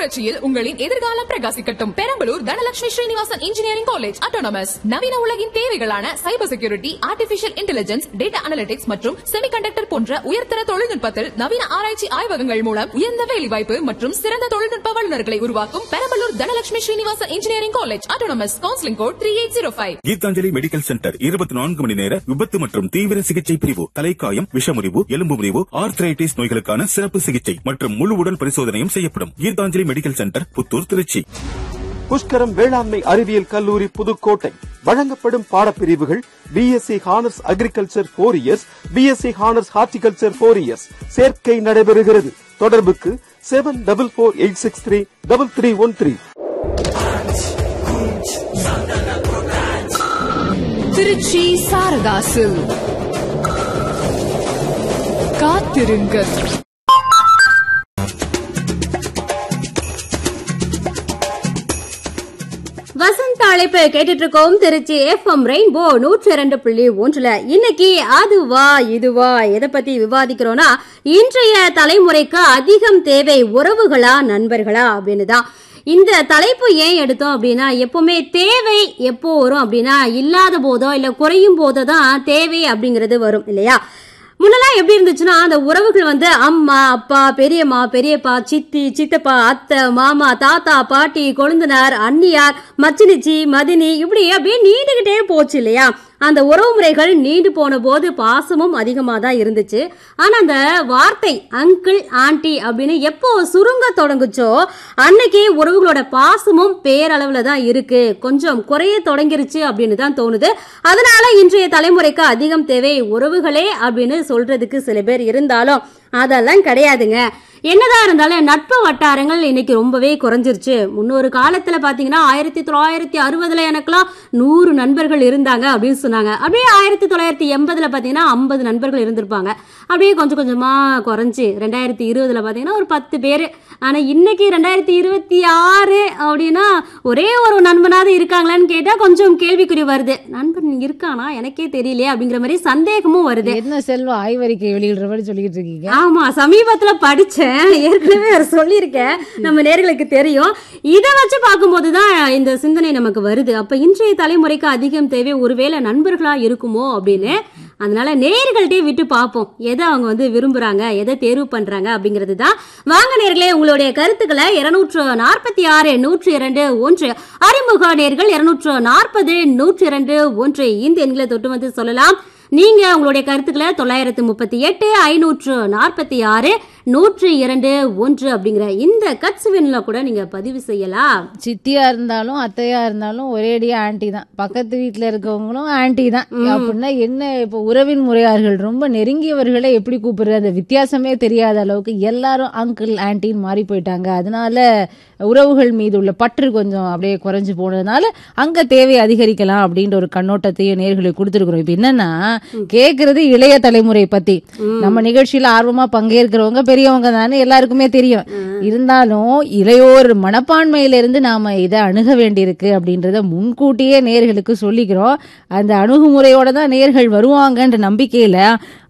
புரட்சியில் உங்களின் எதிர்காலம் பிரகாசிக்கட்டும் Perambalur Dhanalakshmi Srinivasan engineering college autonomous நவீன உலகின் தேவைகளான cyber security artificial intelligence data analytics மற்றும் செமிகண்டக்டர் போன்ற உயர்தர தொழில்நுட்பத்தில் நவீன ஆராய்ச்சி ஆய்வகங்கள் மூலம் உயர்ந்த வேலைவாய்ப்பு மற்றும் சிறந்த தொழில்நுட்ப வல்லுநர்களை உருவாக்கும் Perambalur Dhanalakshmi Srinivasan engineering college autonomous counselling code three eight zero five Geethanjali medical centre இருபத்தி நான்கு மணி நேர விபத்து மற்றும் தீவிர சிகிச்சை பிரிவு தலைக்காயம் விஷமுறிவு எலும்பு முறிவு ஆர்த்ரைட்டிஸ் நோய்களுக்கான சிறப்பு சிகிச்சை மற்றும் முழு உடல் பரிசோதனையும் செய்யப்படும் கீதாஞ்சலி மெடிக்கல் சென்டர் புத்தூர் திருச்சி புஷ்கரம் வேளாண்மை அறிவியல் கல்லூரி புதுக்கோட்டை வழங்கப்படும் பாடப்பிரிவுகள் BSc honours agriculture four years BSc honours horticulture four years சேர்க்கை நடைபெறுகிறது தொடர்புக்கு seven double four eight six three double three one three Tiruchi சாரதாசு காத்திருங்கள் வசந்த் அழைப்பு கேட்டுட்டு இருக்கோம் திருச்சி எஃப்எம் ரெயின்போ நூற்றி இரண்டு புள்ளி ஒன்றுல இன்னைக்கு அதுவா இதுவா எதை பத்தி விவாதிக்கிறோம்னா இன்றைய தலைமுறைக்கு அதிகம் தேவை உறவுகளா நண்பர்களா அப்படின்னு தான் இந்த தலைப்பு ஏன் எடுத்தோம் அப்படின்னா எப்பவுமே தேவை எப்போ வரும் அப்படின்னா இல்லாத போதோ இல்ல குறையும் போதோ தான் தேவை அப்படிங்கிறது வரும் இல்லையா முன்னெல்லாம் எப்படி இருந்துச்சுன்னா அந்த உறவுகள் வந்து அம்மா அப்பா பெரியம்மா பெரியப்பா சித்தி சித்தப்பா அத்தை மாமா தாத்தா பாட்டி கொழுந்தனார் அண்ணியார் மச்சினிச்சி மதினி இப்படி அப்படியே நீண்டுகிட்டே போச்சு இல்லையா அந்த உறவு முறைகள் நீண்டு போன போது பாசமும் அதிகமாக தான் இருந்துச்சு ஆனா அந்த வார்த்தை அங்கிள் ஆண்டி அப்படின்னு எப்போ சுருங்க தொடங்குச்சோ அன்னைக்கு உறவுகளோட பாசமும் பேரளவுல தான் இருக்கு கொஞ்சம் குறைய தொடங்கிருச்சு அப்படின்னு தான் தோணுது அதனால இன்றைய தலைமுறைக்கு அதிகம் தேவை உறவுகளே அப்படின்னு சொல்றதுக்கு சில பேர் இருந்தாலும் அதெல்லாம் கிடையாதுங்க என்னதான் இருந்தாலும் நட்பு வட்டாரங்கள் இன்னைக்கு ரொம்பவே குறைஞ்சிருச்சு முன்னொரு காலத்துல பாத்தீங்கன்னா ஆயிரத்தி தொள்ளாயிரத்தி அறுபதுல எனக்கெல்லாம் நூறு நண்பர்கள் இருந்தாங்க அப்படின்னு சொன்னாங்க அப்படியே ஆயிரத்தி தொள்ளாயிரத்தி எண்பதுல பாத்தீங்கன்னா ஐம்பது நண்பர்கள் இருந்திருப்பாங்க அப்படியே கொஞ்சம் கொஞ்சமா குறைஞ்சு ரெண்டாயிரத்தி இருபதுல பாத்தீங்கன்னா ஒரு பத்து பேர் ஆனா இன்னைக்கு ரெண்டாயிரத்தி இருபத்தி ஆறு அப்படின்னா ஒரே ஒரு நண்பனாவது இருக்காங்களான்னு கேட்டா கொஞ்சம் கேள்விக்குறி வருது நண்பன் இருக்கானா எனக்கே தெரியலையே அப்படிங்கிற மாதிரி சந்தேகமும் வருது என்ன செல்வம் ஆய்வறிக்கை வெளியிடுற மாதிரி சொல்லிக்கிட்டு இருக்கீங்க ஆமா சமீபத்துல படிச்சேன் ஏற்கனவே அவர் சொல்லியிருக்கேன் நம்ம நேர்களுக்கு தெரியும் இதை வச்சு பார்க்கும்போது தான் இந்த சிந்தனை நமக்கு வருது அப்ப இன்றைய தலைமுறைக்கு அதிகம் தேவை ஒருவேளை நண்பர்களா இருக்குமோ அப்படின்னு அதனால நேர்கள்ட்டே விட்டு பார்ப்போம் எதை அவங்க வந்து விரும்புறாங்க எதை தேர்வு பண்றாங்க அப்படிங்கிறது தான் வாங்க நேர்களே உங்களுடைய கருத்துக்களை இருநூற்று நாற்பத்தி ஆறு நூற்றி இரண்டு ஒன்று அறிமுக நேர்கள் இருநூற்று நாற்பது நூற்றி இரண்டு ஒன்று இந்த எண்களை தொட்டு வந்து சொல்லலாம் நீங்க உங்களுடைய கருத்துக்களை தொள்ளாயிரத்து முப்பத்தி எட்டு ஐநூற்று நாற்பத்தி ஆறு நூற்று இரண்டு ஒன்று அப்படிங்கிற இந்த கட்சுவெண்ல கூட நீங்க பதிவு செய்யலாம் சித்தியா இருந்தாலும் அத்தையா இருந்தாலும் ஒரேடியா ஆன்ட்டி தான் பக்கத்து வீட்ல இருக்கவங்களும் ஆன்ட்டி தான் அப்படின்னா என்ன இப்போ உறவின் முறையார்கள் ரொம்ப நெருங்கியவர்களை எப்படி கூப்பிடுறது அந்த வித்தியாசமே தெரியாத அளவுக்கு எல்லாரும் அங்கிள் ஆன்ட்டின்னு மாறி போயிட்டாங்க அதனால உறவுகள் மீது உள்ள பற்று கொஞ்சம் அப்படியே குறைஞ்சு போனதுனால அங்க தேவை அதிகரிக்கலாம் அப்படின்ற ஒரு கண்ணோட்டத்தையும் நேர்களுக்கு கொடுத்துருக்குறோம் இப்ப என்னன்னா கேக்குறது இளைய தலைமுறை பத்தி நம்ம நிகழ்ச்சியில ஆர்வமா பங்கேற்கிறவங்க பெரியவங்க தானே எல்லாருக்குமே தெரியும் இருந்தாலும் இளையோர் மனப்பான்மையிலிருந்து நாம இதை அணுக வேண்டியிருக்கு அப்படின்றத முன்கூட்டியே நேர்களுக்கு சொல்லிக்கிறோம் அந்த அணுகுமுறையோட தான் நேர்கள் வருவாங்கன்ற நம்பிக்கையில